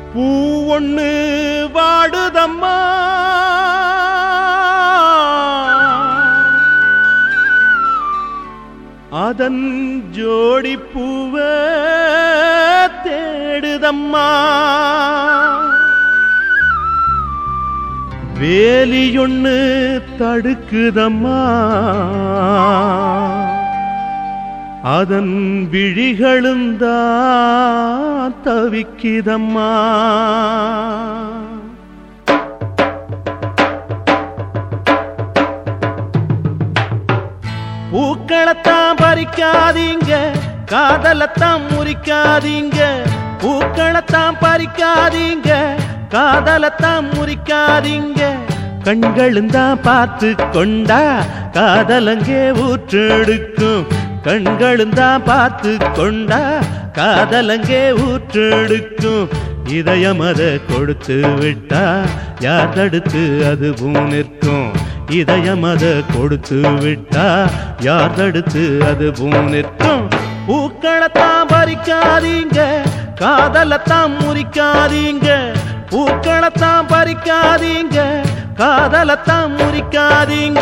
பூ ஒண்ணு வாடுதம்மா அதன் ஜோடி பூவ தேடுதம்மா வேலியொன்னு தடுக்குதம்மா அதன் விழிகளும் தான் தவிக்குதம்மா பூக்களத்தான் பறிக்காதீங்க காதலத்தான் முறிக்காதீங்க பூக்களத்தான் பறிக்காதீங்க காதலத்தான் முறிக்காதீங்க கண்களும் தான் பார்த்து கொண்டா காதலங்கே ஊற்றெடுக்கும் கண்களும் தான் பார்த்து கொண்டா காதலங்கே ஊற்றெடுக்கும் இதயம் அதை கொடுத்து விட்டா யார் தடுத்து அதுவும் நிற்கும் இதயம் அதை கொடுத்து விட்டா யார் தடுத்து அதுவும் நிற்கும் பூக்களத்தான் பறிக்காதீங்க காதலத்தான் முறிக்காதீங்க பூக்களத்தான் பறிக்காதீங்க காதலத்தான் முறிக்காதீங்க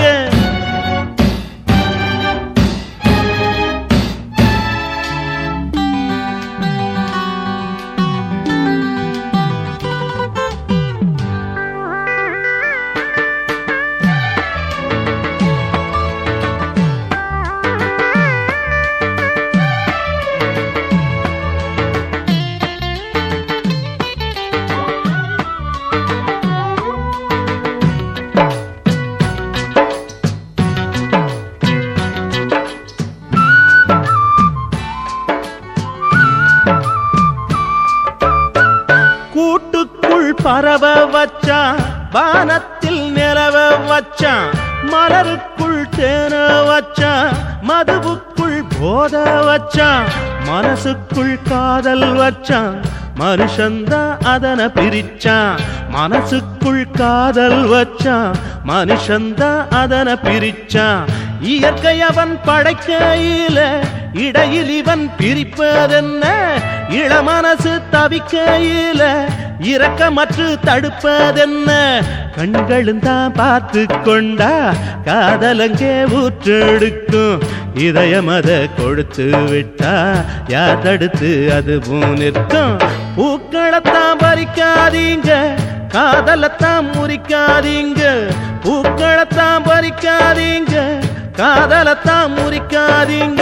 கூட்டுக்குள் பரவ வச்சான் வானத்தில் நிலவ வச்சான் மலருக்குள் தேன வச்சான் மதுவுக்குள் போத வச்சான் மனசுக்குள் காதல் வச்சான் மனுஷந்தா அதனை பிரிச்சான் மனசுக்குள் காதல் வச்சான் மனுஷந்தா அதனை பிரிச்சான் இயற்கை அவன் படைக்கையில இடையில் இவன் பிரிப்பதென்ன இளமனசு தவிக்கையில இரக்கமற்று தடுப்பதென்ன கண்களும் தான் பார்த்து கொண்டா காதலங்கே ஊற்றெடுக்கும் இதயம் அதை கொடுத்து விட்டா யார் தடுத்து அதுவும் நிற்கும் பூக்களத்தான் பறிக்காதீங்க காதலத்தான் முறிக்காதீங்க பூக்களத்தான் பறிக்காதீங்க காதலத்தான் முறிக்காதீங்க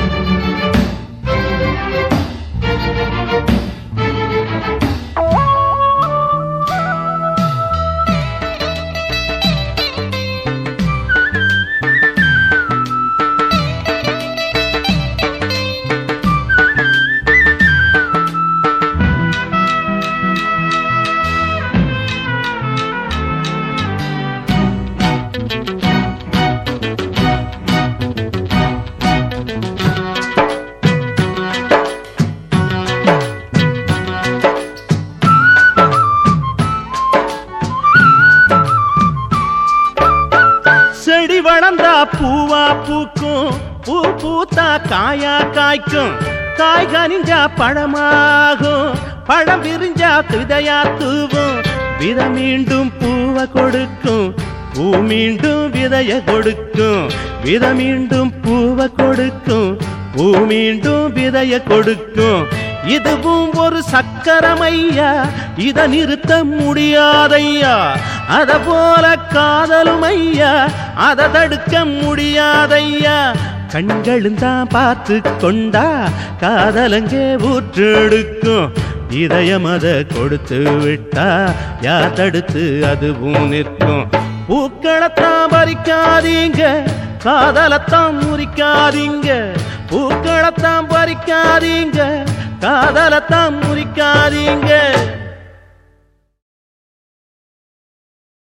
செடி வளர்ந்தா பூவா பூக்கும் பூ பூத்தா காயா காய்க்கும் காய் கனிஞ்சா பழமாகும் பழம் விரிஞ்சா விதையா தூவும் வித மீண்டும் பூவை கொடுக்கும் பூ மீண்டும் விதைய கொடுக்கும் வித மீண்டும் பூவை கொடுக்கும் பூ மீண்டும் விதைய கொடுக்கும் இதுவும் ஒரு சக்கரமையா இத நிறுத்த முடியாதையா அத போல காதலும் ஐயா அத தடுக்க முடியாதையா கண்களும் தான் பார்த்து கொண்டா காதலங்கே ஊற்றெடுக்கும் இதயம் அதை கொடுத்து விட்டா யார் தடுத்து அதுவும் நிற்கும் பூக்களத்தான் பறிக்காதீங்க காதலத்தான் முறிக்காதீங்க பூக்களத்தான் பறிக்காதீங்க காதலத்தான் முறிக்காதீங்க